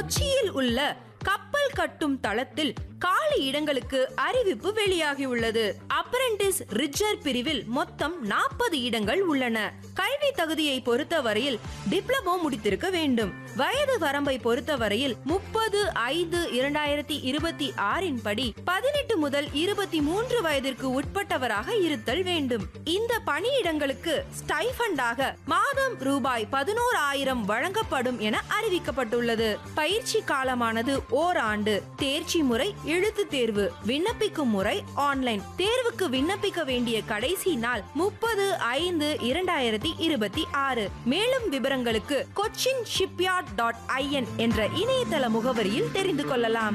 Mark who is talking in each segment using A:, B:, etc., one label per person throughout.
A: கொச்சியில் உள்ள கப்பல் கட்டும் தளத்தில் காலி இடங்களுக்கு அறிவிப்பு வெளியாகியுள்ளது அப்ரெண்டிஸ் ரிச்சர் பிரிவில் மொத்தம் நாற்பது இடங்கள் உள்ளன கல்வி தகுதியை பொறுத்தவரையில் டிப்ளமோ முடித்திருக்க வேண்டும் வயது வரம்பை பொறுத்தவரையில் முப்பது ஐந்து இரண்டாயிரத்தி இருபத்தி ஆறின் படி பதினெட்டு முதல் இருபத்தி மூன்று வயதிற்கு உட்பட்டவராக இருத்தல் வேண்டும் இந்த பணியிடங்களுக்கு ஸ்டைஃபண்டாக மாதம் ரூபாய் பதினோரு ஆயிரம் வழங்கப்படும் என அறிவிக்கப்பட்டுள்ளது பயிற்சி காலமானது ஓராண்டு தேர்ச்சி முறை எழுத்து தேர்வு விண்ணப்பிக்கும் முறை ஆன்லைன் தேர்வுக்கு விண்ணப்பிக்க வேண்டிய கடைசி நாள் முப்பது ஐந்து இரண்டாயிரத்தி இருபத்தி ஆறு மேலும் விவரங்களுக்கு கொச்சின் ஷிப்யார்ட் டாட் ஐஎன் என்ற இணையதள முகவரியில் தெரிந்து கொள்ளலாம்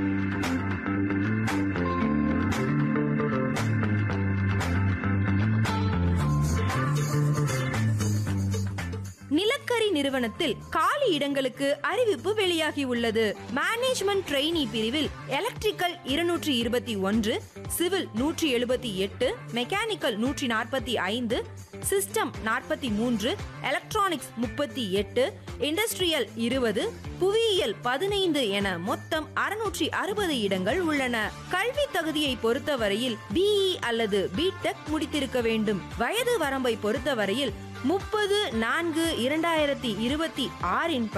A: நிலக்கரி நிறுவனத்தில் காலி இடங்களுக்கு அறிவிப்பு வெளியாகியுள்ளது மேனேஜ்மெண்ட் ட்ரெயினி பிரிவில் எலக்ட்ரிக்கல் இருநூற்றி இருபத்தி ஒன்று சிவில் நூற்றி எழுபத்தி எட்டு மெக்கானிக்கல் நூற்றி நாற்பத்தி ஐந்து சிஸ்டம் நாற்பத்தி மூன்று எலக்ட்ரானிக்ஸ் முப்பத்தி எட்டு இண்டஸ்ட்ரியல் இருபது புவியியல் பதினைந்து என மொத்தம் அறுநூற்றி அறுபது இடங்கள் உள்ளன கல்வி தகுதியை பொறுத்தவரையில் பிஇ அல்லது பிடெக் முடித்திருக்க வேண்டும் வயது வரம்பை பொறுத்தவரையில் முப்பது நான்கு இரண்டாயிரத்தி இருபத்தி ஆறின்